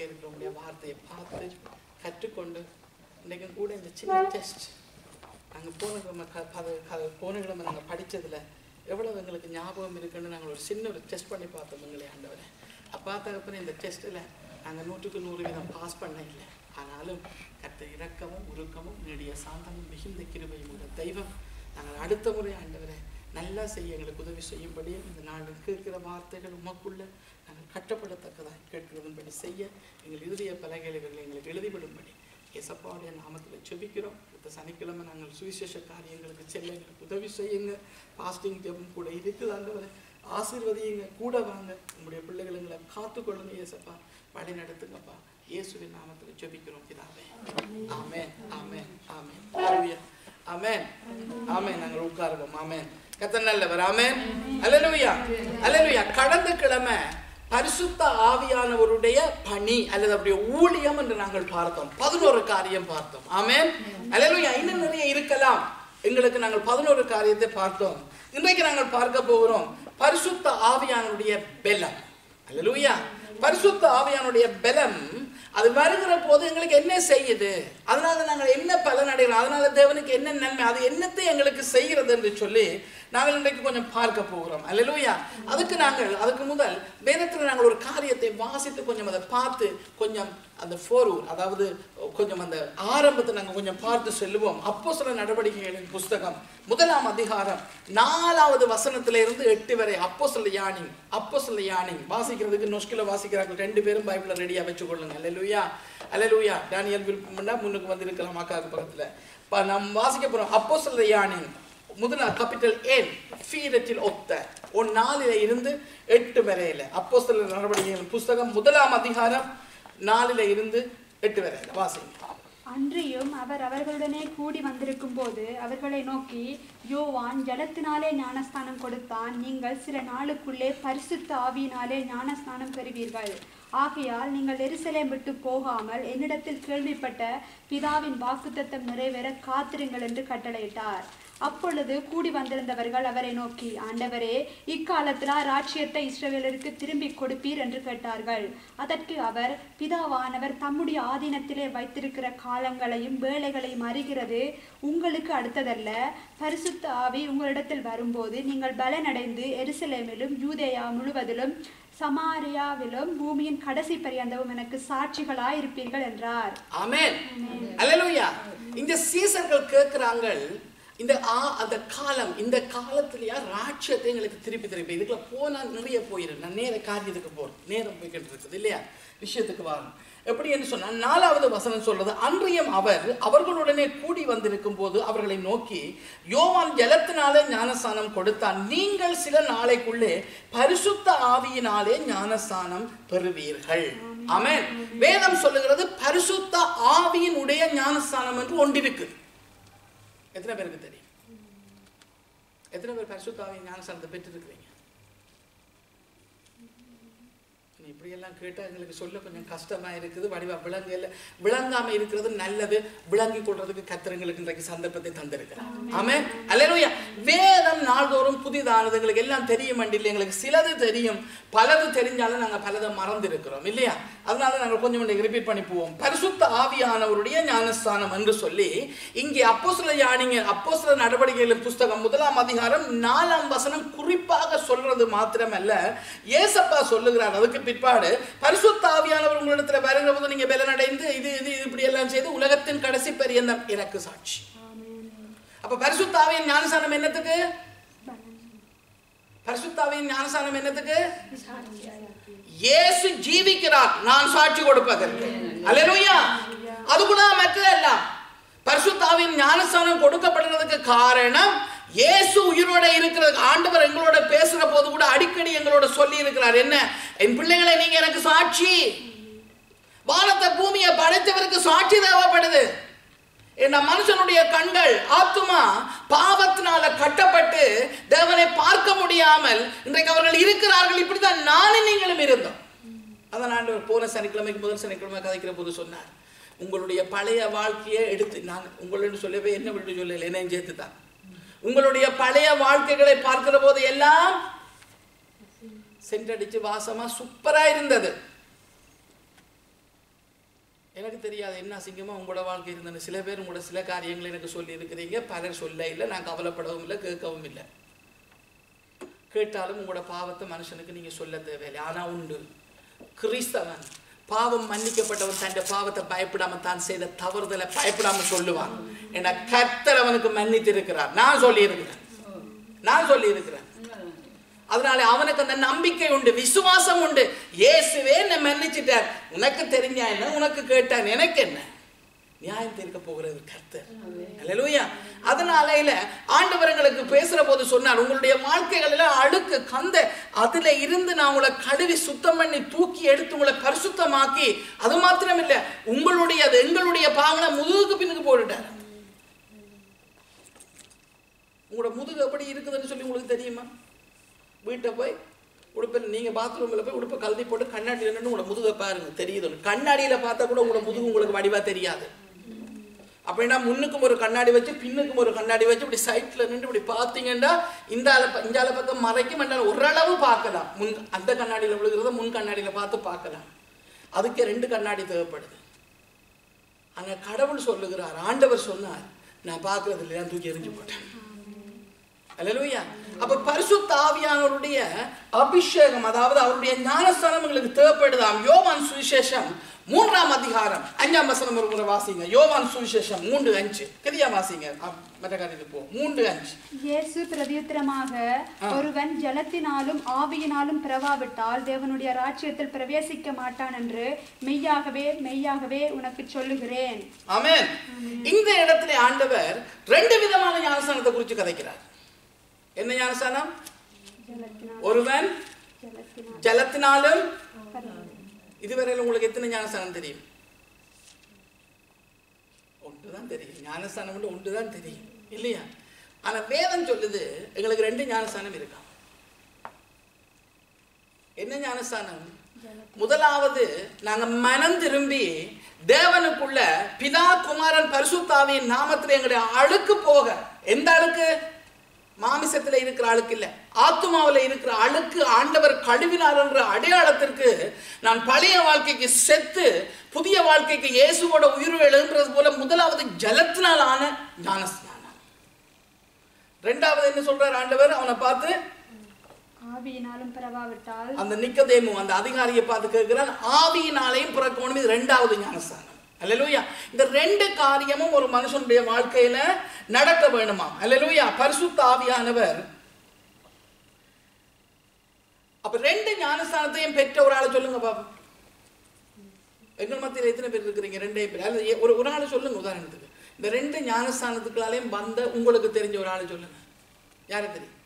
இருக்கிற உங்களுடைய வார்த்தையை பார்த்து கற்றுக்கொண்டு இன்றைக்கும் கூட இந்த சின்ன டெஸ்ட் நாங்கள் போன கிழமை க கதை கதை போன கிழமை நாங்கள் படித்ததில் எவ்வளவு எங்களுக்கு ஞாபகம் இருக்குன்னு நாங்கள் ஒரு சின்ன ஒரு டெஸ்ட் பண்ணி பார்த்தோம் எங்களை ஆண்டவரை அப்பா தகப்பன இந்த டெஸ்ட்டில் நாங்கள் நூற்றுக்கு நூறு வீதம் பாஸ் பண்ண இல்லை ஆனாலும் கத்த இரக்கமும் உருக்கமும் நெடிய சாந்தமும் மிகுந்த கிருபையும் உள்ள தெய்வம் நாங்கள் அடுத்த முறை ஆண்டவரை நல்லா செய்ய எங்களுக்கு உதவி செய்யும்படியும் இந்த நாள் கேட்கிற வார்த்தைகள் உமக்குள்ள நாங்கள் கட்டப்படத்தக்கதாக கேட்கிறதுபடி செய்ய எங்கள் இறுதிய பலகைகளை எங்களுக்கு எழுதிவிடும்படி இயேசப்பாவுடைய நாமத்தில் செபிக்கிறோம் இந்த சனிக்கிழமை நாங்கள் சுவிசேஷ காரியங்களுக்கு செல்ல எங்களுக்கு உதவி செய்யுங்க பாஸ்டிங் ஜெபம் கூட இருக்குது ஆண்டவரை ஆசீர்வதியுங்க கூட வாங்க உங்களுடைய பிள்ளைகள் எங்களை காத்துக்கொள்ளுங்க இயேசப்பா வழி நடத்துங்கப்பா இயேசுவின் நாமத்தில் ஜெபிக்கிறோம் பிதாவே ஆமென் ஆமென் ஆமென் ஹalleluya ஆமென் ஆமென் நாங்கள் உட்காருவோம் ஆமென் கர்த்தர் நல்லவர் ஆமென் ஹalleluya ஹalleluya கடந்த கிழமை பரிசுத்த ஆவியானவருடைய பணி அல்லது அவருடைய ஊழியம் என்று நாங்கள் பார்த்தோம் பதினோரு காரியம் பார்த்தோம் ஆமென் அல்லேலூயா இன்னும் நிறைய இருக்கலாம் எங்களுக்கு நாங்கள் பதினோரு காரியத்தை பார்த்தோம் இன்றைக்கு நாங்கள் பார்க்க போகிறோம் பரிசுத்த ஆவியானுடைய பெலம் அல்லேலூயா பரிசுத்த ஆவியானுடைய பலம் அது வருகிற போது எங்களுக்கு என்ன செய்யுது அதனால நாங்கள் என்ன பலன் அடைகிறோம் அதனால தேவனுக்கு என்ன நன்மை அது என்னத்தை எங்களுக்கு செய்கிறது என்று சொல்லி நாங்கள் இன்றைக்கு கொஞ்சம் பார்க்க போகிறோம் அல்லேலூயா அதுக்கு நாங்கள் அதுக்கு முதல் வேதத்தில் நாங்கள் ஒரு காரியத்தை வாசித்து கொஞ்சம் அதை பார்த்து கொஞ்சம் அந்த ஃபோர் அதாவது கொஞ்சம் அந்த ஆரம்பத்தை நாங்கள் கொஞ்சம் பார்த்து செல்லுவோம் அப்போ சில நடவடிக்கைகளின் புஸ்தகம் முதலாம் அதிகாரம் நாலாவது வசனத்திலிருந்து எட்டு வரை அப்போ சொல்ல யானிங் அப்போ சொல்ல யானிங் வாசிக்கிறதுக்கு நொஸ்கில வாசிக்கிறார்கள் ரெண்டு பேரும் பைபிளை ரெடியாக வச்சுக்கொள்ளுங்க அல்லேலூயா அல்லேலூயா டேனியல் விருப்பம்னா முன்னுக்கு வந்திருக்கலாம் அக்காவுக்கு பக்கத்தில் இப்போ நம்ம வாசிக்க போகிறோம் அப்போ சொல்ல யானிங் முதலா கேபிட்டல் ஏன் ஃபீரத்தில் ஒத்த ஒரு நாளில இருந்து எட்டு வரையில அப்போ சில நடவடிக்கைகள் புஸ்தகம் முதலாம் அதிகாரம் நாலில இருந்து எட்டு வரையில வாசிங்க அன்றியும் அவர் அவர்களுடனே கூடி வந்திருக்கும் போது அவர்களை நோக்கி யோவான் ஜலத்தினாலே ஞானஸ்தானம் கொடுத்தான் நீங்கள் சில நாளுக்குள்ளே பரிசுத்த ஆவியினாலே ஞானஸ்தானம் பெறுவீர்கள் ஆகையால் நீங்கள் எருசலேம் விட்டு போகாமல் என்னிடத்தில் கேள்விப்பட்ட பிதாவின் வாக்குத்தத்தம் நிறைவேற காத்திருங்கள் என்று கட்டளையிட்டார் அப்பொழுது கூடி வந்திருந்தவர்கள் அவரை நோக்கி ஆண்டவரே இக்காலத்திலா ராட்சியத்தை இஸ்ரவேலருக்கு திரும்பி கொடுப்பீர் என்று கேட்டார்கள் அதற்கு அவர் பிதாவானவர் தம்முடைய ஆதீனத்திலே வைத்திருக்கிற காலங்களையும் வேலைகளையும் அறிகிறது உங்களுக்கு அடுத்ததல்ல பரிசுத்த ஆவி உங்களிடத்தில் வரும்போது நீங்கள் பலனடைந்து எருசலேமிலும் யூதேயா முழுவதிலும் சமாரியாவிலும் பூமியின் கடைசி பரியந்தவும் எனக்கு சாட்சிகளாய் இருப்பீர்கள் என்றார் ஆமென் அல்லேலூயா இந்த சீசர்கள் கேட்கிறாங்க இந்த ஆ அந்த காலம் இந்த காலத்துலயா ராட்சியத்தை எங்களுக்கு திருப்பி திருப்பி இதுக்குள்ள போனா நிறைய போயிடும் நான் நேர காரியத்துக்கு போறேன் நேரம் போய்கிட்டு இருக்குது இல்லையா விஷயத்துக்கு வரணும் எப்படி என்று சொன்னா நாலாவது வசனம் சொல்றது அன்றியம் அவர் அவர்களுடனே கூடி வந்திருக்கும் போது அவர்களை நோக்கி யோவான் ஜலத்தினாலே ஞானஸ்தானம் கொடுத்தான் நீங்கள் சில நாளைக்குள்ளே பரிசுத்த ஆவியினாலே ஞானஸ்தானம் பெறுவீர்கள் ஆமென் வேதம் சொல்லுகிறது பரிசுத்த ஆவியினுடைய ஞானஸ்தானம் என்று ஒன்றிருக்கு எத்தனை பேருக்கு தெரியும் எத்தனை பேர் பரிசுத்த ஆவியின் ஞானஸ்தானத்தை பெற்றிருக்கிறீங்க நீ இப்படியெல்லாம் கேட்டால் எங்களுக்கு சொல்ல கொஞ்சம் கஷ்டமா இருக்குது வடிவா விளங்கல விளங்காம இருக்கிறது நல்லது விளங்கி கொள்றதுக்கு கத்திரங்களுக்கு இன்றைக்கு சந்தர்ப்பத்தை தந்திருக்கிறார் ஆமே அல்லேலூயா வேதம் நாள்தோறும் புதிதானது எங்களுக்கு எல்லாம் தெரியும் இல்லை எங்களுக்கு சிலது தெரியும் பலது தெரிஞ்சாலும் நாங்கள் பலதை மறந்திருக்கிறோம் இல்லையா அதனால நாங்கள் கொஞ்சம் ரிப்பீட் பண்ணி போவோம் பரிசுத்த ஆவியானவருடைய ஞானஸ்தானம் என்று சொல்லி இங்கே அப்போஸ்தல யானிங்க அப்போஸ்தல நடவடிக்கைகளின் புஸ்தகம் முதலாம் அதிகாரம் நாலாம் வசனம் குறிப்பாக சொல்றது மாத்திரமல்ல ஏசப்பா சொல்லுகிறார் அதுக்கு பிற்பாடு பரிசுத்த ஆவியானவர் உங்களிடத்துல வருகிற போது நீங்க பலனடைந்து இது இது இது இப்படி எல்லாம் செய்து உலகத்தின் கடைசி பரியந்தம் எனக்கு சாட்சி அப்ப பரிசுத்த ஆவியின் ஞானஸ்தானம் என்னத்துக்கு பரிசுத்த ஆவியின் ஞானஸ்தானம் என்னத்துக்கு இயேசு ஜீவிக்கிறார் நான் சாட்சி கொடுப்பதற்கு அல்லேலூயா அது கூட மற்றதல்ல பரிசுத்தாவின் ஞானஸ்தானம் கொடுக்கப்படுறதுக்கு காரணம் இயேசு உயிரோட இருக்கிறது ஆண்டவர் எங்களோட பேசுற போது கூட அடிக்கடி எங்களோட சொல்லி இருக்கிறார் என்ன என் பிள்ளைகளை நீங்க எனக்கு சாட்சி வானத்தை பூமியை படைத்தவருக்கு சாட்சி தேவைப்படுது இந்த மனுஷனுடைய கண்கள் ஆத்துமா பாவத்தினால கட்டப்பட்டு தேவனை பார்க்க முடியாமல் இன்றைக்கு அவர்கள் இருக்கிறார்கள் இப்படித்தான் நானும் நீங்களும் இருந்தோம் அதான் ஆண்டவர் போன சனிக்கிழமைக்கு முதல் சனிக்கிழமை கதைக்கிற போது சொன்னார் உங்களுடைய பழைய வாழ்க்கையை எடுத்து நான் உங்களோட சொல்லவே என்ன விட்டு சொல்லல என்னையும் சேர்த்து தான் உங்களுடைய பழைய வாழ்க்கைகளை பார்க்கிற போது எல்லாம் சென்றடிச்சு வாசமா சூப்பரா இருந்தது எனக்கு தெரியாது என்ன அசிங்கமாக உங்களோட வாழ்க்கை இருந்தேன்னு சில பேர் உங்களோட சில காரியங்களை எனக்கு சொல்லி இருக்கிறீங்க பலர் சொல்ல இல்லை நான் கவலைப்படவும் இல்லை கேட்கவும் இல்லை கேட்டாலும் உங்களோட பாவத்தை மனுஷனுக்கு நீங்கள் சொல்ல தேவையில்லை ஆனால் உண்டு கிறிஸ்தவன் பாவம் மன்னிக்கப்பட்டவன் தன் பாவத்தை பயப்படாம தான் செய்த தவறுதலை பயப்படாம சொல்லுவான் என கர்த்தர் அவனுக்கு மன்னித்து இருக்கிறார் நான் சொல்லி இருக்கிறேன் நான் சொல்லி இருக்கிறேன் அதனால அவனுக்கு அந்த நம்பிக்கை உண்டு விசுவாசம் உண்டு இயேசுவே என்ன மன்னிச்சிட்டார் உனக்கு தெரிஞ்சா என்ன உனக்கு கேட்டான் எனக்கு என்ன நியாயம் தீர்க்க போகிறது கர்த்தர் அல்லேலூயா அதனால இல்ல ஆண்டவர்களுக்கு பேசுற போது சொன்னார் உங்களுடைய வாழ்க்கைகளில அழுக்கு கந்த அதுல இருந்து நான் உங்களை கழுவி சுத்தம் பண்ணி தூக்கி எடுத்து உங்களை பரிசுத்தமாக்கி அது மாத்திரம் இல்ல உங்களுடைய அது எங்களுடைய பாவனை முதுகுக்கு பின்னுக்கு போட்டுட்டார் உங்களோட முதுகு எப்படி இருக்குதுன்னு சொல்லி உங்களுக்கு தெரியுமா வீட்டை போய் உடுப்பில் நீங்கள் பாத்ரூமில் போய் உடுப்பை கழுதி போட்டு கண்ணாடியில் நின்று உங்களோட முதுகை பாருங்க தெரியுது கண்ணாடியில் பார்த்தா கூட உங்களோட முதுகு உங்களுக்கு வடிவாக தெரியாது அப்படின்னா முன்னுக்கும் ஒரு கண்ணாடி வச்சு பின்னுக்கும் ஒரு கண்ணாடி வச்சு இப்படி சைட்டில் நின்று இப்படி பார்த்தீங்கன்னா இந்த ஆள ப- இந்த ஆள பக்கம் மறைக்கும் என்னால் ஓரளவு பார்க்கலாம் முன் அந்த கண்ணாடியில் விழுகிறத முன் கண்ணாடியில் பார்த்து பார்க்கலாம் அதுக்கே ரெண்டு கண்ணாடி தேவைப்படுது ஆனால் கடவுள் சொல்லுகிறார் ஆண்டவர் சொன்னார் நான் பார்க்கறது இல்லையா தூக்கி எரிஞ்சு போட்டேன் அல்லேலூயா அப்ப பரிசுத்த ஆவியானவருடைய அபிஷேகம் அதாவது அவருடைய ஞானஸ்தானம் எங்களுக்கு தேவைப்படுதாம் யோவான் சுவிசேஷம் மூன்றாம் அதிகாரம் அஞ்சாம் வசனம் ஒரு முறை வாசிங்க யோவான் சுவிசேஷம் மூன்று அஞ்சு தெரியா வாசிங்க அப்~ மற்ற காரியத்துக்கு போ மூன்று அஞ்சு இயேசு பிரதியுத்தரமாக ஒருவன் ஜலத்தினாலும் ஆவியினாலும் பிறவாவிட்டால் தேவனுடைய ராஜ்யத்தில் பிரவேசிக்க மாட்டான் என்று மெய்யாகவே மெய்யாகவே உனக்கு சொல்லுகிறேன் ஆமென் இந்த இடத்துல ஆண்டவர் ரெண்டு விதமான ஞானஸ்தானத்தை குறித்து கதைக்கிறார் என்ன ஞானஸ்தானம் ஜலத்தினால் ஒருவன் ஜலத்தினால் ஜலத்தினாலும் பிறவாவிட்டால். இதுவரையில் உங்களுக்கு எத்தனை ஞானஸ்தானம் தெரியும் ஒன்றுதான் தெரியும் ஞானஸ்தானம் மட்டும் ஒன்றுதான் தெரியும் இல்லையா ஆனா வேதம் சொல்லுது எங்களுக்கு ரெண்டு ஞானஸ்தானம் இருக்கா என்ன ஞானஸ்தானம் முதலாவது நாங்க மனம் திரும்பி தேவனுக்குள்ள பிதா குமாரன் பரிசுத்தாவியின் நாமத்தில் எங்களுடைய அழுக்கு போக எந்த அழுக்கு மாமிசத்துல இருக்கிற அழுக்கு இல்ல ஆத்துமாவுல இருக்கிற அழுக்கு ஆண்டவர் கழுவினார் என்ற அடையாளத்திற்கு நான் பழைய வாழ்க்கைக்கு செத்து புதிய வாழ்க்கைக்கு இயேசுவோட உயிர் எழுதுன்றது போல முதலாவது ஜலத்தினால் ஆன ஞானஸ்நானம் ரெண்டாவது என்ன சொல்றார் ஆண்டவர் அவனை பார்த்து ஆவியினாலும் பிறவாவிட்டால் அந்த நிக்கதேமு அந்த அதிகாரியை பார்த்து கேட்கிறான் ஆவியினாலையும் பிறக்கணும் இது ரெண்டாவது ஞானஸ்தானம் அல்லேலூயா இந்த ரெண்டு காரியமும் ஒரு மனுஷனுடைய வாழ்க்கையில நடக்க வேணுமாம் அல்லேலூயா பரிசுத்த ஆவியானவர் அப்ப ரெண்டு ஞானஸ்தானத்தையும் பெற்ற ஒரு ஆளை சொல்லுங்க பாப்போம் எங்கள் மத்தியில் எத்தனை பேர் இருக்கிறீங்க ரெண்டே பேர் அல்லது ஏ- ஒரு ஒரு ஆளை சொல்லுங்க உதாரணத்துக்கு இந்த ரெண்டு ஞானஸ்தானத்துக்களாலையும் வந்த உங்களுக்கு தெரிஞ்ச ஒரு ஆளை சொல்லுங்க யாருக்கு தெரியும்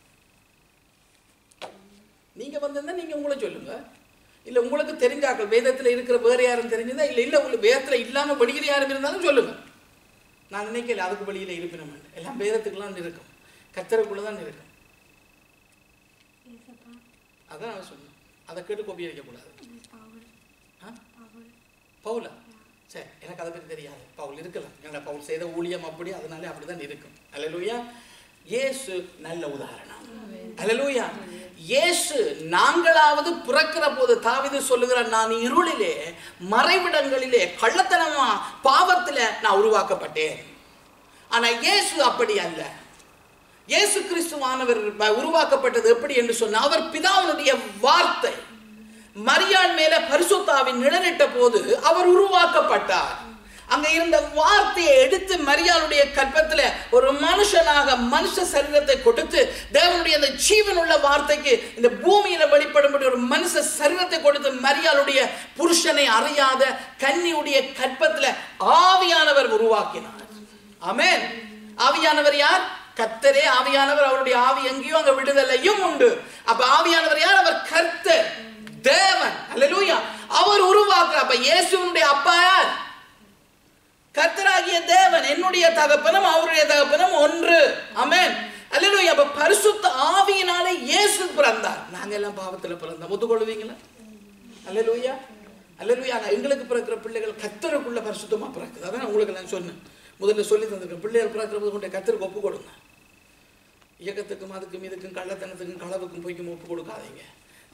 நீங்க வந்திருந்தா நீங்க உங்களை சொல்லுங்க இல்ல உங்களுக்கு தெரிஞ்சாக்கள் வேதத்துல இருக்கிற வேற யாரும் தெரிஞ்சதா இல்ல இல்ல உங்களுக்கு வேதத்துல இல்லாம வெளியில யாரும் இருந்தாலும் சொல்லுங்க நான் நினைக்கல அதுக்கு வெளியில இருப்பினம் எல்லாம் வேதத்துக்குலாம் இருக்கும் கத்தருக்குள்ள தான் இருக்கும் ஏசப்பா, அதான் நான் சொன்னேன் அதை கேட்டு கோபி அடிக்கக்கூடாது பவுல், ஆ? பவுல். பவுலா சரி எனக்கு அதை பற்றி தெரியாது பவுல் இருக்கலாம் என்னடா பவுல் செய்த ஊழியம் அப்படி அதனாலே அப்படிதான் இருக்கும் அல்லேலூயா இயேசு நல்ல உதாரணம் அல்லேலூயா இயேசு நாங்களாவது பிறக்கிற போது தாவீது சொல்லுகிறார் நான் இருளிலே மறைவிடங்களிலே கள்ளத்தனமா பாவத்துல நான் உருவாக்கப்பட்டேன் ஆனா இயேசு அப்படி அல்ல இயேசு கிறிஸ்துவானவர் ப- உருவாக்கப்பட்டது எப்படி என்று சொன்ன அவர் பிதாவினுடைய வார்த்தை மரியாள் மேல பரிசுத்தாவின் நிழலிட்ட போது அவர் உருவாக்கப்பட்டார் அங்க இருந்த வார்த்தையை எடுத்து மரியாளுடைய கற்பத்துல ஒரு மனுஷனாக மனுஷ சரீரத்தை கொடுத்து தேவனுடைய அந்த ஜீவனுள்ள வார்த்தைக்கு இந்த பூமியில வெளிப்படும்படி ஒரு மனுஷ சரீரத்தை கொடுத்து மரியாளுடைய புருஷனை அறியாத கன்னியுடைய கற்பத்துல ஆவியானவர் உருவாக்கினார் ஆமென் ஆவியானவர் யார் கர்த்தரே ஆவியானவர் அவருடைய ஆவி எங்கேயோ அங்க விடுதலையும் உண்டு அப்ப ஆவியானவர் யார் அவர் கர்த்தர் தேவன் அல்லேலூயா அவர் உருவாக்குற அப்ப இயேசுவினுடைய அப்பா யார் கர்த்தராகிய தேவன் என்னுடைய தகப்பனும் அவருடைய தகப்பனும் ஒன்று ஆமென் அல்லேலூயா அப்ப பரிசுத்த ஆவியினாலே இயேசு பிறந்தார் நாங்க எல்லாம் பாவத்துல பிறந்தோம் ஒத்துக்கொள்வீங்களா அல்லேலூயா அல்லேலூயா ஆனா எங்களுக்கு பிறக்கிற பிள்ளைகள் கத்தருக்குள்ள பரிசுத்தமா பிறக்குது அதான் உங்களுக்கு நான் சொன்னேன் முதல்ல சொல்லி தந்திருக்கேன் பிள்ளைகள் பிறக்கிற போது கொண்டு கத்தருக்கு ஒப்பு கொடுங்க இயக்கத்துக்கும் அதுக்கும் இதுக்கும் கள்ளத்தனத்துக்கும் களவுக்கும் பொய்க்கும் ஒப்பு கொடுக்காதீங்க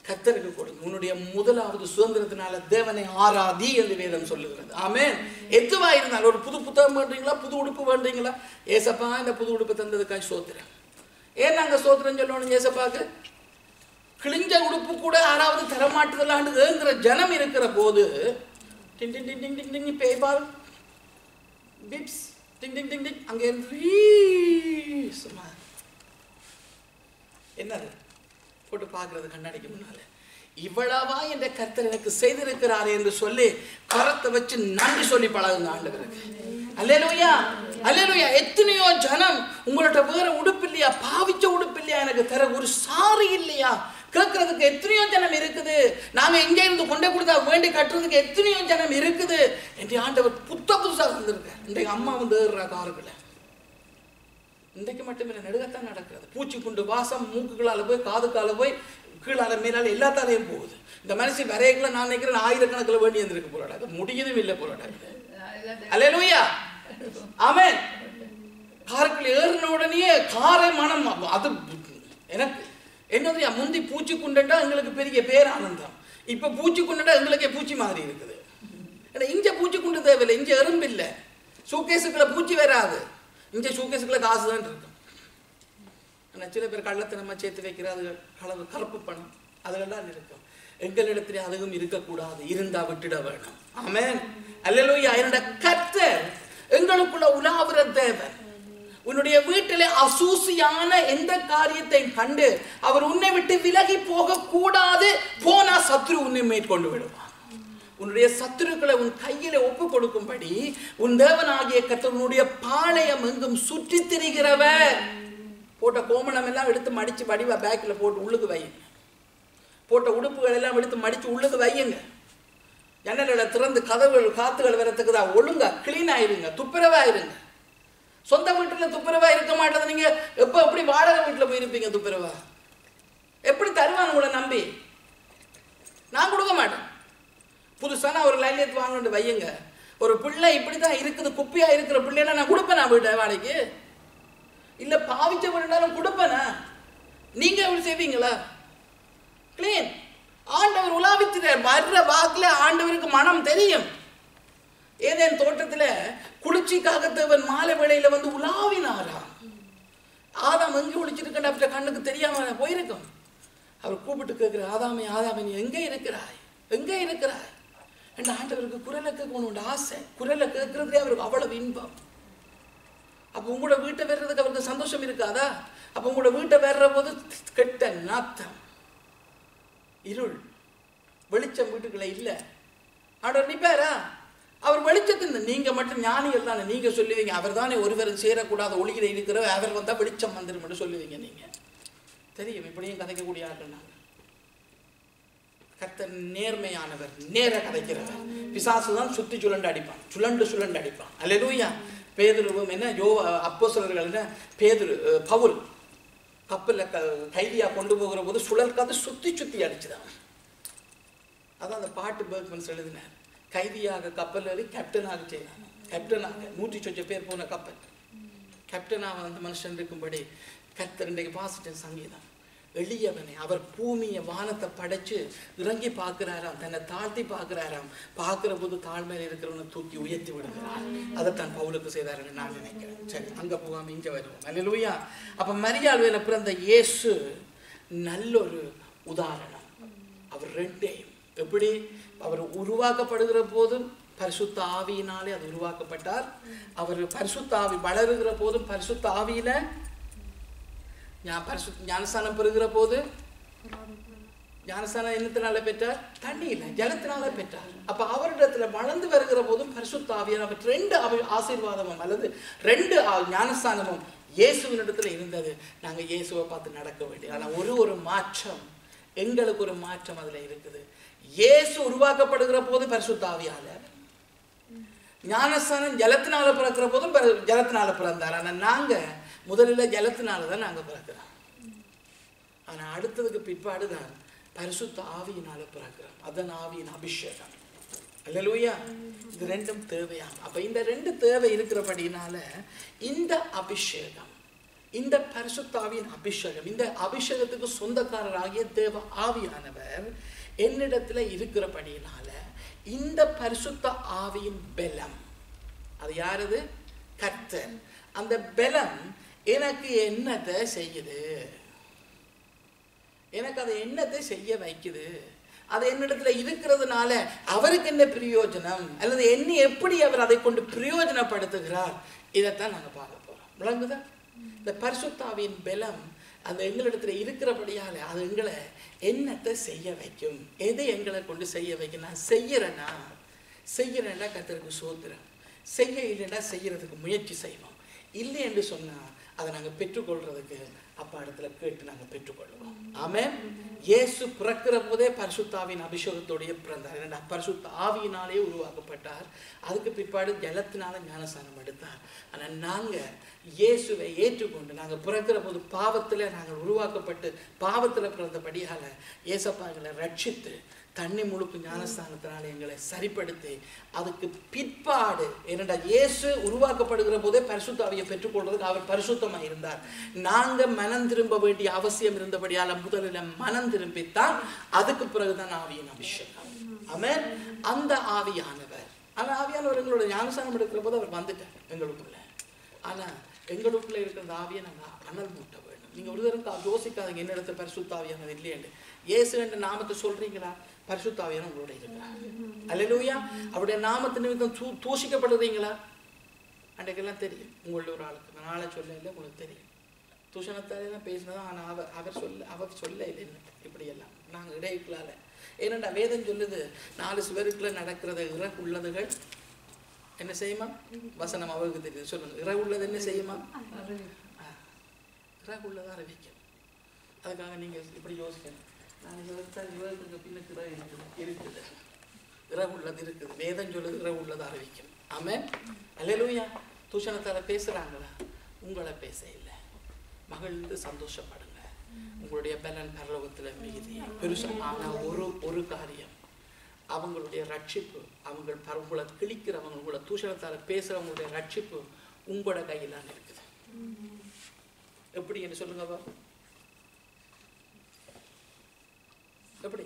கத்தருக்கு கொடுங்க உன்னுடைய முதலாவது சுதந்திரத்தினால தேவனை ஆராதி என்று வேதம் சொல்லுகிறது ஆமென் எதுவா இருந்தாலும் ஒரு புது புத்தகம் வேண்டீங்களா புது உடுப்பு வேண்டீங்களா ஏசப்பா இந்த புது உடுப்பு தந்ததுக்காக சோத்திரம் ஏன் நாங்க சோத்திரம் சொல்லணும் ஏசப்பாக்கு கிழிஞ்ச உடுப்பு கூட யாராவது தரமாட்டுதலாண்டு ஏங்குற ஜனம் இருக்கிற போது டிங் டிங் டிங் டிங் டிங் டிங் பேபால் பிப்ஸ் டிங் டிங் டிங் டிங் அங்கே இருந்து ஈ, சும்மா என்னது போட்டு பார்க்கறது கண்ணாடிக்கு முன்னால இவ்வளவா என்ற கர்த்தர் எனக்கு செய்திருக்கிறார் என்று சொல்லி கரத்தை வச்சு நன்றி சொல்லி பழகுங்க ஆண்டவருக்கு அல்லேலூயா அல்லேலூயா எத்தனையோ ஜனம் உங்கள்ட்ட வேற உடுப்பு இல்லையா பாவிச்ச உடுப்பு இல்லையா எனக்கு தர ஒரு சாரி இல்லையா கேட்கறதுக்கு எத்தனையோ ஜனம் இருக்குது நாங்க இங்கே இருந்து கொண்டே கொடுத்தா வேண்டி கட்டுறதுக்கு எத்தனையோ ஜனம் இருக்குது என்று ஆண்டவர் புத்த புதுசா வந்திருக்கார் இன்றைக்கு அம்மா வந்து ஏறுறா காருக்குள்ள இன்றைக்கு மட்டுமில்லை நெடுகத்தான் நடக்கிறது பூச்சிக்குண்டு வாசம் மூக்குகளால போய் காதுக்கால போய் கீழால மேலால எல்லாத்தாலையும் போகுது இந்த மனுஷி வரையக்குள்ள நான் நினைக்கிறேன் ஆயிரக்கணக்கில் வேண்டி வந்திருக்கு போராடாது முடியதும் இல்லை போராடாது அல்லேலூயா ஆமென் காருக்குள்ள ஏறின உடனே காரை மனம் அது எனக்கு என்னது முந்தி பூச்சி குண்டா எங்களுக்கு பெரிய பேர் ஆனந்தம் இப்ப பூச்சி குண்டா எங்களுக்கே பூச்சி மாதிரி இருக்குது ஏன்னா இங்க பூச்சி குண்டு தேவையில்லை இங்க எறும்பு இல்லை சூக்கேஸுக்குள்ள பூச்சி வராது இங்க சூக்கேஸுக்குள்ள காசு தான் இருக்கும் ஆனா சில பேர் கள்ளத்தனமா சேர்த்து வைக்கிற அது களவு கருப்பு பணம் அதெல்லாம் இருக்கும் எங்களிடத்திலே அதுவும் இருக்கக்கூடாது இருந்தா விட்டுட வேணும் ஆமென் அல்லேலூயா என்னோட கர்த்தர் எங்களுக்குள்ள உலாவுற தேவன் உன்னுடைய வீட்டிலே அசூசியான எந்த காரியத்தை கண்டு அவர் உன்னை விட்டு விலகி போக கூடாது போனா சத்ரு உன்னை மேற்கொண்டு விடுவான் உன்னுடைய சத்துருக்களை உன் கையில ஒப்பு கொடுக்கும்படி உன் தேவனாகிய கர்த்தர் உன்னுடைய பாளையம் எங்கும் சுற்றி திரிகிறவர் போட்ட கோமணம் எல்லாம் எடுத்து மடிச்சு வடிவா பேக்ல போட்டு உள்ளுக்கு வையுங்க போட்ட உடுப்புகள் எல்லாம் எடுத்து மடிச்சு உள்ளுக்கு வையுங்க ஜன்னல்களை திறந்து கதவுகள் காத்துகள் வரத்துக்கு தான் ஒழுங்கா கிளீன் ஆயிருங்க துப்புரவா இருங்க சொந்த வீட்டுல துப்புரவா இருக்க மாட்டது நீங்க எப்ப எப்படி வாடகை வீட்டுல போயிருப்பீங்க துப்புரவா எப்படி தருவாங்க உங்களை நம்பி நான் கொடுக்க மாட்டேன் புதுசான ஒரு லைனியத்து வாங்கிட்டு வையுங்க ஒரு பிள்ளை இப்படி தான் இருக்குது குப்பியா இருக்கிற பிள்ளைனா நான் கொடுப்பேனா வீட்டை வாடகைக்கு இல்ல பாவிச்ச வீடுனாலும் கொடுப்பேனா நீங்க எப்படி செய்வீங்களா கிளீன் ஆண்டவர் உலாவித்திறார் வர்ற வாக்குல ஆண்டவருக்கு மனம் தெரியும் ஏதேன் தோட்டத்துல குளிர்ச்சிக்காக தேவன் மாலை வேளையில வந்து உலாவினாராம் ஆதாம் எங்கே ஒளிச்சிருக்கேன் அப்படி கண்ணுக்கு தெரியாம போயிருக்கும் அவர் கூப்பிட்டு கேட்கிற ஆதாமே ஆதாமே நீ எங்கே இருக்கிறாய் எங்கே இருக்கிறாய் என்ற ஆண்டவருக்கு குரலை கேட்கணும்னு ஆசை குரலை கேட்கறதே அவருக்கு அவ்வளவு இன்பம் அப்போ உங்களோட வீட்டை வர்றதுக்கு அவருக்கு சந்தோஷம் இருக்காதா அப்போ உங்களோட வீட்டை வர்ற போது கெட்ட நாத்தம் இருள் வெளிச்சம் வீட்டுக்குள்ள இல்லை ஆண்டவர் நிப்பாரா அவர் வெளிச்சத்தின் நீங்க மட்டும் ஞானிகள் தானே நீங்க சொல்லுவீங்க அவர் தானே ஒருவரும் சேரக்கூடாத ஒளியில இருக்கிற அவர் வந்தா வெளிச்சம் வந்துடும் மட்டும் சொல்லுவீங்க நீங்க தெரியும் இப்படியும் கதைக்கக்கூடிய ஆட்கள் நாங்க கர்த்தர் நேர்மையானவர் நேர கதைக்கிறவர் பிசாசு தான் சுத்தி சுழண்டு அடிப்பான் சுழண்டு சுழண்டு அடிப்பான் அல்லேலூயா பேதுருவும் என்ன யோ அப்போ என்ன பேதுரு அஹ், பவுல் கப்பலில் க கைதியாக கொண்டு போகிற போது சுழற்காது சுத்தி சுத்தி அடிச்சுதான் அதான் அந்த பாட்டு பேர்க்மன்ஸ் எழுதினார் கைதியாக கப்பல் ஏறி கேப்டனாக செய்தாங்க கேப்டனாக நூற்றி சொச்ச பேர் போன கப்பல் கேப்டனாக அந்த மனுஷன் இருக்கும்படி கர்த்தர் இன்றைக்கு வாசிட்ட சங்கீதம் எளியவனை அவர் பூமியை வானத்தை படைச்சு இறங்கி பார்க்கிறாராம் தன்னை தாழ்த்தி பார்க்கிறாராம் பார்க்கிற போது தாழ்மையில் இருக்கிறவனை தூக்கி உயர்த்தி விடுகிறார் அதைத்தான் பவுலுக்கு செய்தாருன்னு நான் நினைக்கிறேன் சரி அங்க போகாம இங்க வருவோம் அல்லேலூயா அப்ப மரியாள்வேல பிறந்த இயேசு நல்லொரு உதாரணம் அவர் ரெண்டையும் எப்படி அவர் உருவாக்கப்படுகிற போதும் பரிசுத்த ஆவியினாலே அது உருவாக்கப்பட்டார் அவர் பரிசுத்த ஆவி வளருகிற போதும் பரிசுத்த ஆவியில ஞா- பரிசு ஞானஸ்தானம் பெறுகிற போது ஞானஸ்தானம் என்னத்தினால பெற்றார் தண்ணியில ஜலத்தினால பெற்றார் அப்ப அவரிடத்துல வளர்ந்து வருகிற போதும் பரிசுத்த ஆவியானவர் ரெண்டு ஆவி ஆசீர்வாதமும் அல்லது ரெண்டு ஆ- ஞானஸ்தானமும் இயேசுவினிடத்துல இருந்தது நாங்க இயேசுவை பார்த்து நடக்க வேண்டியது ஆனா ஒரு ஒரு மாற்றம் எங்களுக்கு ஒரு மாற்றம் அதுல இருக்குது இயேசு உருவாக்கப்படுகிற போது பரிசுத்த ஆவியால ஞானஸ்தானம் ஜலத்தினால பிறக்கிற போதும் பிற- ஜலத்தினால பிறந்தார் ஆனா நாங்க முதல்ல ஜலத்தினால தான் நாங்க பிறக்கிறோம் ஆனா அடுத்ததுக்கு பிற்பாடு தான் பரிசுத்த ஆவியினால பிறக்கிறோம் அதன் ஆவியின் அபிஷேகம் அல்லேலூயா இது ரெண்டும் தேவையா அப்ப இந்த ரெண்டு தேவை இருக்கிறபடினால இந்த அபிஷேகம் இந்த பரிசுத்தாவியின் அபிஷேகம் இந்த அபிஷேகத்துக்கு சொந்தக்காரராகிய தேவ ஆவியானவர் என்னிடத்துல இருக்கிறபடியினால இந்த பரிசுத்த ஆவியின் பலம் அது யாரது கர்த்தர் அந்த பலம் எனக்கு என்னத்தை செய்யுது எனக்கு அதை என்னத்தை செய்ய வைக்குது அது என்னிடத்துல இருக்கிறதுனால அவருக்கு என்ன பிரயோஜனம் அல்லது என்ன எப்படி அவர் அதை கொண்டு பிரயோஜனப்படுத்துகிறார் இதைத்தான் நாங்க பார்க்க போறோம் விளங்குதா இந்த பரிசுத்தாவின் பலம் அந்த எங்களிடத்துல இருக்கிறபடியால அது எங்களை என்னத்தை செய்ய வைக்கும் எதை எங்களை கொண்டு செய்ய வைக்கும் நான் செய்யறேன்னா செய்யறேன்னா கத்தருக்கு சோத்துறேன் செய்ய இல்லைன்னா செய்யறதுக்கு முயற்சி செய்வோம் இல்லை என்று சொன்னா அதை நாங்க பெற்றுக்கொள்றதுக்கு அப்பா இடத்துல கேட்டு நாங்க பெற்றுக்கொள்வோம் ஆமென் இயேசு பிறக்கிற போதே பரிசுத்தாவின் அபிஷேகத்தோடைய பிறந்தார் ஏன்னா பரிசுத்த ஆவியினாலே உருவாக்கப்பட்டார் அதுக்கு பிற்பாடு ஜலத்தினால ஞானஸ்தானம் எடுத்தார் ஆனா நாங்க இயேசுவை ஏற்றுக்கொண்டு நாங்க பிறக்கிற போது பாவத்துல நாங்கள் உருவாக்கப்பட்டு பாவத்துல பிறந்தபடியால இயேசப்பா எங்களை ரட்சித்து தண்ணி முழுக்கு ஞானஸ்தானத்தினால எங்களை சரிப்படுத்தி அதுக்கு பிற்பாடு என்னடா இயேசு உருவாக்கப்படுகிற போதே பரிசுத்தாவியை பெற்றுக்கொள்றதுக்கு அவர் பரிசுத்தமா இருந்தார் நாங்க மனம் திரும்ப வேண்டிய அவசியம் இருந்தபடியால முதலில் மனம் திரும்பித்தான் அதுக்கு பிறகுதான் ஆவியின் அபிஷேகம் ஆமென் அந்த ஆவியானவர் அந்த ஆவியானவர் எங்களோட ஞானஸ்தானம் எடுக்கிற போது அவர் வந்துட்டார் எங்களுக்குள்ள ஆனா எங்களுக்குள்ள இருக்கிற அந்த ஆவியை நாங்க அனல் மூட்ட வேண்டும் நீங்க ஒரு தரம் யோசிக்காதீங்க என்ன இடத்துல பரிசுத்தாவியானது இல்லையேன்னு இயேசு என்ற நாமத்தை சொல்றீங்களா பரிசுத்தாவியான உங்களோட இருக்கிறார் அல்லேலூயா அவருடைய நாமத்து நிமித்தம் தூ தூஷிக்கப்படுறீங்களா அன்றைக்கெல்லாம் தெரியும் உங்களுடைய ஒரு ஆளுக்கு நான் நாளை சொல்ல இல்லை உங்களுக்கு தெரியும் தூஷணத்தாலே தான் பேசினதா ஆனால் அவர் அவர் சொல்ல அவர் சொல்ல இல்லை என்ன இப்படியெல்லாம் நாங்கள் இடையிக்கலால ஏனண்டா வேதம் சொல்லுது நாலு சுவருக்குள்ள நடக்கிறத இறகு உள்ளதுகள் என்ன செய்யுமா வசனம் அவருக்கு தெரியுது சொல்லுங்க இறகு உள்ளது என்ன செய்யுமா இறகு உள்ளதா அறிவிக்கும் அதுக்காக நீங்க இப்படி யோசிக்கணும் நான் இவர்தான் இவருக்கு பின்னுக்கு இறகு இருக்குது இருக்குது இறகு உள்ளது இருக்குது வேதம் சொல்லுது இறகு உள்ளது அறிவிக்கும் ஆமென் அல்லேலூயா தூஷணத்தால பேசுறாங்களா உங்களை பேச இல்லை மகிழ்ந்து சந்தோஷப்படுங்க உங்களுடைய பலன் பரலோகத்துல மிகுதி பெருசா ஆனா ஒரு ஒரு காரியம் அவங்களுடைய ரட்சிப்பு அவங்க பர- உங்களை கிழிக்கிறவங்க உங்களை தூஷணத்தால பேசுறவங்களுடைய ரட்சிப்பு உங்களோட கையில் தான் இருக்குது எப்படி என்று சொல்லுங்க பாப்போம். எப்படி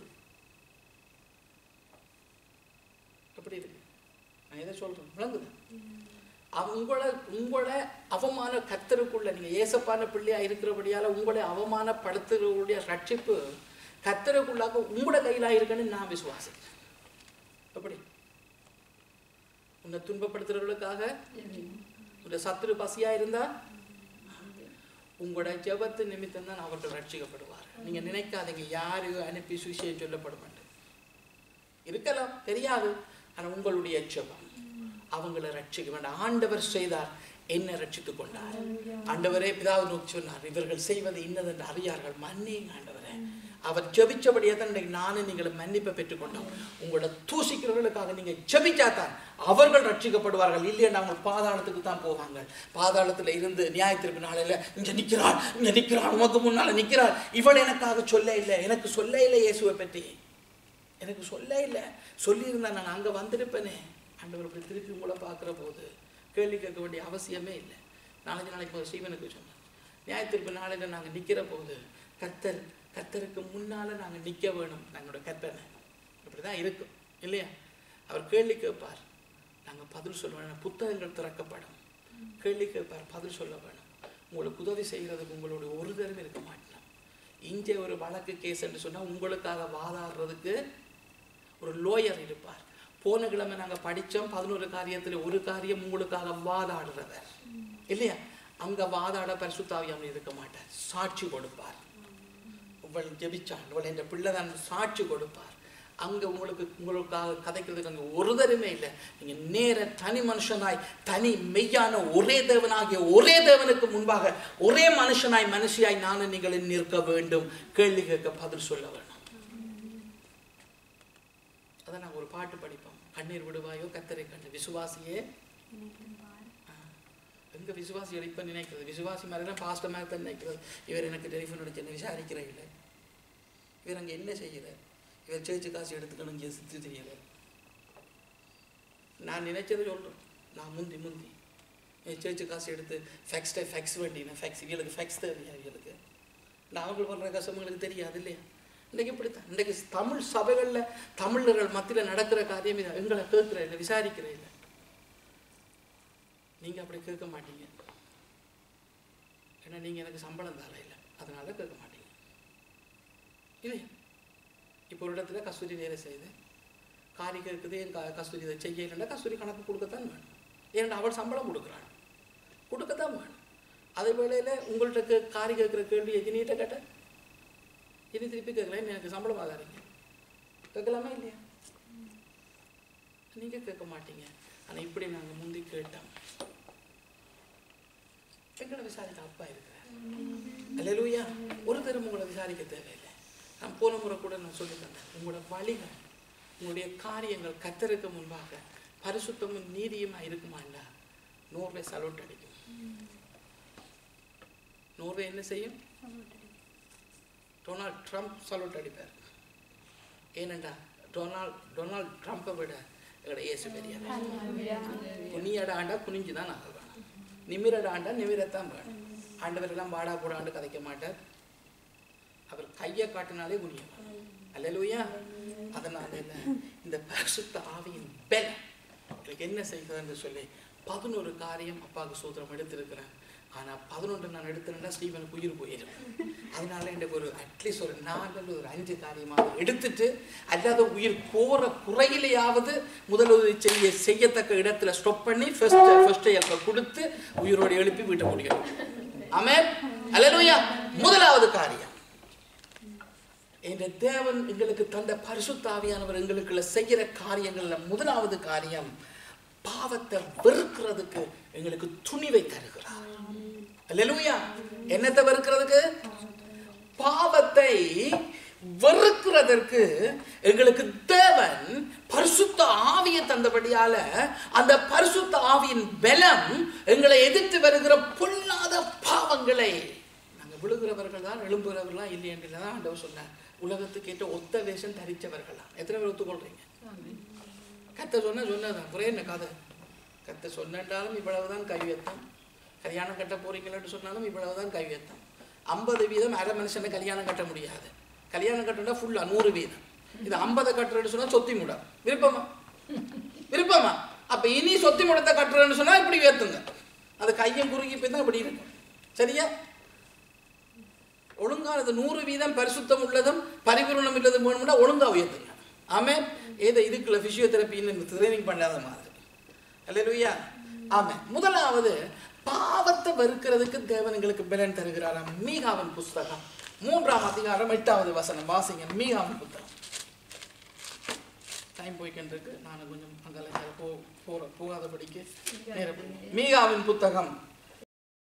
எப்படி இருக்கு நான் எதை சொல்றேன் விளங்குது உங்களை உங்களை அவமான கத்தருக்குள்ள நீங்க ஏசப்பான பிள்ளையா இருக்கிறபடியால உங்களை அவமானப்படுத்துறவருடைய ரட்சிப்பு கத்தருக்குள்ளாக உங்களோட கையில இருக்குன்னு நான் விசுவாசிக்கிறேன் எப்படி உன்னை துன்பப்படுத்துறவர்களுக்காக உன்னை சத்துரு பசியா இருந்தா உங்களோட ஜெபத்து நிமித்தம் தான் அவர்கள் ரட்சிக்கப்படுவார் நீங்க நினைக்காதீங்க யாரு அனுப்பி சுவிசேஷம் சொல்லப்பட மாட்டேன் இருக்கலாம் தெரியாது ஆனா உங்களுடைய ஜெபம் அவங்கள ரட்சிக்க வேண்டாம் ஆண்டவர் செய்தார் என்ன ரட்சித்துக் கொண்டார் ஆண்டவரே பிதாவை நோக்கி சொன்னார் இவர்கள் செய்வது இன்னதென்று அறியார்கள் மன்னிங்க ஆண்டவரே அவர் ஜெபிச்சபடியே தான் இன்றைக்கு நானும் நீங்களும் மன்னிப்பை பெற்றுக்கொண்டோம் உங்களோட தூசிக்கிறவர்களுக்காக நீங்க ஜெபிச்சாதான் அவர்கள் ரட்சிக்கப்படுவார்கள் இல்லைன்னா அவங்க பாதாளத்துக்கு தான் போவாங்க பாதாளத்துல இருந்து நியாயத்திற்கு நாளையில இங்க நிக்கிறாள் இங்க நிக்கிறாள் உமக்கு முன்னால நிக்கிறாள் இவள் எனக்காக சொல்ல இல்லை எனக்கு சொல்ல இல்லை இயேசுவை பற்றி எனக்கு சொல்ல இல்லை சொல்லியிருந்தா நான் அங்கே வந்திருப்பேனே ஆண்டவர் இப்படி திருப்பி உங்களை பார்க்குற போது கேள்வி கேட்க வேண்டிய அவசியமே இல்லை நாளைக்கு நாளைக்கு போது ஸ்ரீவனுக்கு சொன்னேன் நியாயத்திற்கு நாளையில் நாங்கள் நிற்கிற போது கர்த்தர் கர்த்தருக்கு முன்னால் நாங்கள் நிற்க வேணும் எங்களோட கற்பனை இப்படி தான் இருக்கும் இல்லையா அவர் கேள்வி கேட்பார் நாங்கள் பதில் சொல்ல வேணும் புத்தகங்கள் திறக்கப்படும் கேள்வி கேட்பார் பதில் சொல்ல வேணும் உங்களுக்கு உதவி செய்கிறதுக்கு உங்களுடைய ஒரு தரம் இருக்க மாட்டேன் இங்கே ஒரு வழக்கு கேஸ் என்று சொன்னால் உங்களுக்காக வாதாடுறதுக்கு ஒரு லோயர் இருப்பார் போன கிழமை நாங்கள் படித்தோம் பதினோரு காரியத்தில் ஒரு காரியம் உங்களுக்காக வாதாடுறவர் இல்லையா அங்கே வாதாட பரிசுத்தாவியம் இருக்க மாட்டார் சாட்சி கொடுப்பார் இவள் ஜெபிச்சாள் இவள் என்ற பிள்ளை தான் சாட்சி கொடுப்பார் அங்கே உங்களுக்கு உங்களுக்காக கதைக்கிறதுக்கு அங்கே ஒரு தருமே இல்லை நீங்கள் நேர தனி மனுஷனாய் தனி மெய்யான ஒரே தேவனாகிய ஒரே தேவனுக்கு முன்பாக ஒரே மனுஷனாய் மனுஷியாய் நானும் நீங்கள் நிற்க வேண்டும் கேள்வி கேட்க பதில் சொல்ல வேணும் அதான் நாங்கள் ஒரு பாட்டு படிப்போம் கண்ணீர் விடுவாயோ கத்தரை கண்டு விசுவாசியே எங்க விசுவாசி இப்ப நினைக்கிறது விசுவாசி மாதிரி தான் பாஸ்டர் மாதிரி தான் நினைக்கிறது இவர் எனக்கு டெலிஃபோன் அடிச்சு விசாரிக்கிற இல்லை இவர் அங்க என்ன செய்யற இவர் சேர்ச்சு காசு எடுத்துக்கணும் இங்கே சுற்றி தெரியல நான் நினைச்சதை சொல்றேன் நான் முந்தி முந்தி என் சேர்ச்சு காசு எடுத்து ஃபேக்ஸ்டே ஃபேக்ஸ் வேண்டின ஃபேக்ஸ் இவங்களுக்கு ஃபேக்ஸ் தேவையா இவங்களுக்கு நாங்கள் பண்ணுற கஷ்டங்களுக்கு தெரியாது இல்லையா இன்றைக்கு இப்படித்தான் இன்றைக்கு தமிழ் சபைகளில் தமிழர்கள் மத்தியில் நடக்கிற காரியம் இது எங்களை கேட்குற இல்லை விசாரிக்கிற இல்லை நீங்கள் அப்படி கேட்க மாட்டீங்க ஏன்னா நீங்கள் எனக்கு சம்பளம் தர இல்லை அதனால கேட்க மாட்டீங்க இல்லையா இப்போ ஒரு இடத்துல கஸ்தூரி வேலை செய்யுது காரி கேட்குது என் க கஸ்தூரி இதை செய்யலைன்னா கஸ்தூரி கணக்கு கொடுக்கத்தான் வேணும் ஏன்னா அவள் சம்பளம் கொடுக்குறாள் கொடுக்கத்தான் வேணும் அதே வேளையில் உங்கள்கிட்ட கே காரி கேட்குற கேள்வி எஜினிகிட்ட கேட்டேன் இனி திருப்பி கேட்கல எனக்கு சம்பளம் ஆகாதீங்க கேட்கலாமா இல்லையா நீங்கள் கேட்க மாட்டீங்க ஆனால் இப்படி நாங்கள் முந்தி கேட்டோம் எங்களை விசாரிக்க அப்பா இருக்கிறார் அல்லேலூயா ஒரு தரம் உங்களை விசாரிக்க தேவையில்லை நான் போன முறை கூட நான் சொல்லி தந்தேன் உங்களோட வழிகள் உங்களுடைய காரியங்கள் கத்தருக்கு முன்பாக பரிசுத்தமும் நீதியுமா இருக்குமாண்டா நோர்வே சலோட் அடிக்கும் நோர்வே என்ன செய்யும் டொனால்ட் ட்ரம்ப் சலோட் அடிப்பார் ஏனண்டா டொனால்ட் டொனால்ட் ட்ரம்ப்பை விட எங்களோட இயேசு பெரியவர் குனியட ஆண்டா குனிஞ்சு தான் ஆக வேணும் நிமிரட ஆண்டா நிமிரத்தான் வேணும் ஆண்டவரெல்லாம் வாடா போடாண்டு கதைக்க மாட்டார் அவர் கையை காட்டினாலே குனிய அல்லேலூயா அதனால என்ன இந்த பரிசுத்த ஆவியின் பெல் எனக்கு என்ன செய்கிறதுன்னு சொல்லி பதினோரு காரியம் அப்பாவுக்கு சூத்திரம் எடுத்திருக்கிறேன் ஆனா பதினொன்று நான் எடுத்துட்டேன்னா ஸ்டீவனுக்கு உயிர் போயிடும் அதனால எனக்கு ஒரு அட்லீஸ்ட் ஒரு நாலு அல்லது ஒரு அஞ்சு காரியமாக எடுத்துட்டு அல்லாத உயிர் போற குறையிலேயாவது முதலுதவி செய்ய செய்யத்தக்க இடத்துல ஸ்டாப் பண்ணி ஃபர்ஸ்ட் ஃபர்ஸ்ட் ஹெல்ப்பை கொடுத்து உயிரோடு எழுப்பி வீட்டை முடியும் ஆமென் அல்லேலூயா முதலாவது காரியம் என்ற தேவன் எங்களுக்கு தந்த பரிசுத்தாவியானவர் எங்களுக்குள்ள செய்கிற காரியங்கள்ல முதலாவது காரியம் பாவத்தை வெறுக்கிறதுக்கு எங்களுக்கு துணிவை தருகிறார் அல்லேலூயா என்னத்தை வெறுக்கிறதுக்கு பாவத்தை வெறுக்கிறதற்கு எங்களுக்கு தேவன் பரிசுத்த ஆவியை தந்தபடியால அந்த பரிசுத்த ஆவியின் பலம் எங்களை எதிர்த்து வருகிற பொல்லாத பாவங்களை நாங்க விழுகிறவர்கள் தான் எழும்புகிறவர்களா இல்லை என்று தான் ஆண்டவர் சொன்னார் உலகத்துக்கு ஏற்ற ஒத்த வேஷம் தரிச்சவர்களா எத்தனை பேர் ஒத்துக்கொள்றீங்க கத்த சொன்ன சொன்னதான் குறை என்ன கதை கத்த சொன்னாலும் இவ்வளவுதான் கைவேத்தம் கல்யாணம் கட்ட போறீங்களான்னு சொன்னாலும் இவ்வளவுதான் கைவேத்தம் ஐம்பது வீதம் அரை மனுஷனை கல்யாணம் கட்ட முடியாது கல்யாணம் கட்டணும்னா ஃபுல்லா நூறு வீதம் இது ஐம்பதை கட்டுறேன்னு சொன்னா சொத்தி முட விருப்பமா விருப்பமா அப்ப இனி சொத்தி முடத்தை கட்டுறேன்னு சொன்னா இப்படி வேத்துங்க அது கையும் குறுகி போய் தான் இப்படி இருக்கும் சரியா ஒழுங்கானது நூறு வீதம் பரிசுத்தம் உள்ளதும் பரிபூரணம் உள்ளதும் வேணும்னா ஒழுங்கா உயர்த்துங்க ஆமே ஏதோ இதுக்குள்ள பிசியோதெரப்பின்னு ட்ரைனிங் பண்ணாத மாதிரி அல்லேலூயா ஆமே முதலாவது பாவத்தை வெறுக்கிறதுக்கு தேவன் எங்களுக்கு பலன் தருகிறாராம் மீகாவின் புஸ்தகம் மூன்றாம் அதிகாரம் எட்டாவது வசனம் வாசிங்க மீகாவின் புத்தகம் டைம் போய்க்கின்றிருக்கு நான் கொஞ்சம் அங்கே போ போற போகாதபடிக்கு நேரம் மீகாவின் புத்தகம்